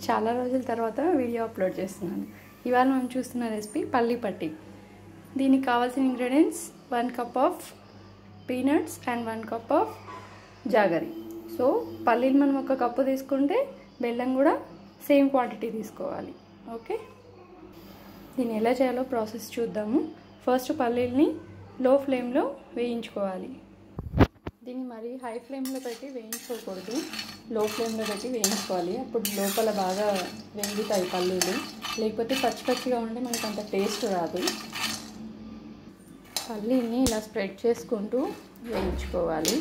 చాలా రోజుల తర్వాత వీడియో అప్లోడ్ చేస్తున్నాను ఇవాళ మనం చూస్తున్న రెసిపీ పల్లి పట్టి దీనికి కావాల్సిన ingredients one cup of peanuts and one cup of jaggery so పల్లీలు మనం ఒక కప్పు తీసుకుంటే బెల్లం కూడా సేమ్ క్వాంటిటీ తీసుకోవాలి ఓకే దీన్ని ఎలా చేయాలో ప్రాసెస్ చూద్దాము ఫస్ట్ పల్లీల్ని లో ఫ్లేమ్లో వేయించుకోవాలి దీన్ని మరి హై ఫ్లేమ్లో పెట్టి వేయించుకోకూడదు లో ఫ్లేమ్లో పెట్టి వేయించుకోవాలి అప్పుడు లోపల బాగా వేగుతాయి పల్లీలు లేకపోతే పచ్చి పచ్చిగా ఉంటే మనకు అంత టేస్ట్ రాదు పల్లీని ఇలా స్ప్రెడ్ చేసుకుంటూ వేయించుకోవాలి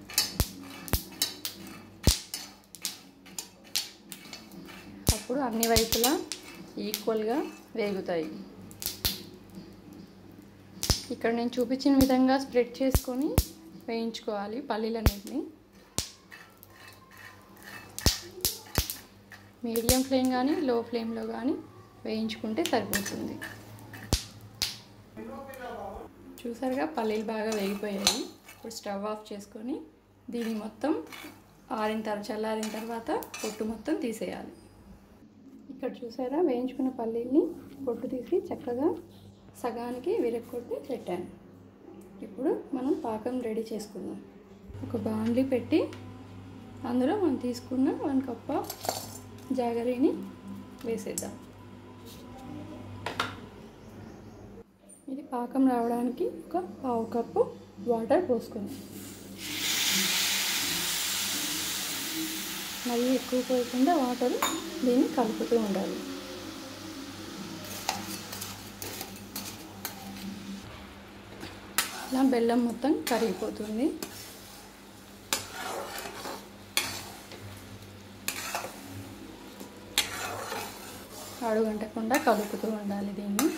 అప్పుడు అన్ని వైపులా ఈక్వల్గా వేగుతాయి ఇక్కడ నేను చూపించిన విధంగా స్ప్రెడ్ చేసుకొని వేయించుకోవాలి పల్లీలన్నింటినీ మీడియం ఫ్లేమ్ కానీ లో ఫ్లేమ్లో కానీ వేయించుకుంటే సరిపోతుంది చూసారుగా పల్లీలు బాగా వేగిపోయాయి ఇప్పుడు స్టవ్ ఆఫ్ చేసుకొని దీన్ని మొత్తం ఆరిన తర్వాత చల్లారిన తర్వాత పొట్టు మొత్తం తీసేయాలి ఇక్కడ చూసారా వేయించుకున్న పల్లీల్ని పొట్టు తీసి చక్కగా సగానికి విరగొట్టి పెట్టాను ఇప్పుడు మనం పాకం రెడీ చేసుకుందాం ఒక బాండ్లీ పెట్టి అందులో మనం తీసుకున్న వన్ కప్ ఆఫ్ జాగరీని వేసేద్దాం ఇది పాకం రావడానికి ఒక పావు కప్పు వాటర్ పోసుకుందాం మళ్ళీ ఎక్కువ పోయకుండా వాటర్ దీన్ని కలుపుతూ ఉండాలి ఇలా బెల్లం మొత్తం కరిగిపోతుంది అడుగంటకుండా కలుపుతూ ఉండాలి దీన్ని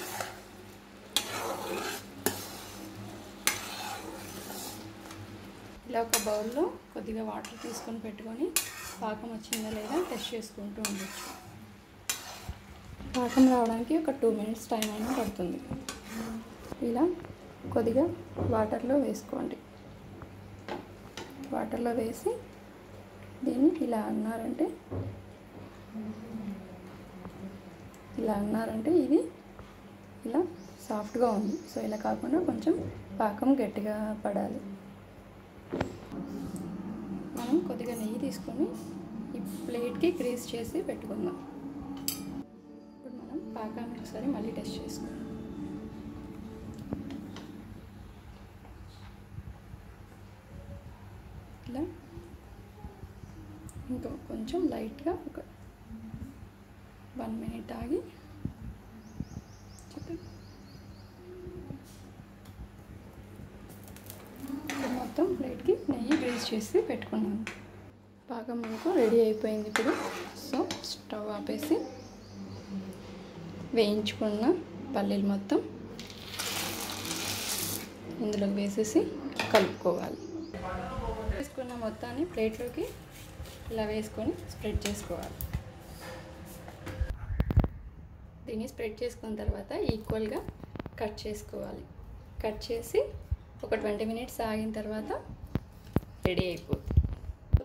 ఇలా ఒక బౌల్లో కొద్దిగా వాటర్ తీసుకొని పెట్టుకొని పాకం వచ్చిందా లేదా టెస్ట్ చేసుకుంటూ ఉండొచ్చు పాకం రావడానికి ఒక టూ మినిట్స్ టైం అయినా పడుతుంది ఇలా కొద్దిగా వాటర్లో వేసుకోండి వాటర్లో వేసి దీన్ని ఇలా అన్నారంటే ఇలా అన్నారంటే ఇది ఇలా సాఫ్ట్గా ఉంది సో ఇలా కాకుండా కొంచెం పాకం గట్టిగా పడాలి మనం కొద్దిగా నెయ్యి తీసుకొని ఈ ప్లేట్కి గ్రీస్ చేసి పెట్టుకుందాం ఇప్పుడు మనం పాకాన్ని ఒకసారి మళ్ళీ టెస్ట్ చేసుకుందాం ఇలా ఇంకా కొంచెం లైట్గా ఒక వన్ మినిట్ ఆగి చెప్పండి మొత్తం ప్లేట్కి నెయ్యి గ్రీస్ చేసి పెట్టుకున్నాను బాగా మనకు రెడీ అయిపోయింది ఇప్పుడు సో స్టవ్ ఆపేసి వేయించుకున్న పల్లీలు మొత్తం ఇందులోకి వేసేసి కలుపుకోవాలి వేసుకున్న మొత్తాన్ని ప్లేట్లోకి ఇలా వేసుకొని స్ప్రెడ్ చేసుకోవాలి దీన్ని స్ప్రెడ్ చేసుకున్న తర్వాత ఈక్వల్గా కట్ చేసుకోవాలి కట్ చేసి ఒక ట్వంటీ మినిట్స్ ఆగిన తర్వాత రెడీ అయిపోతుంది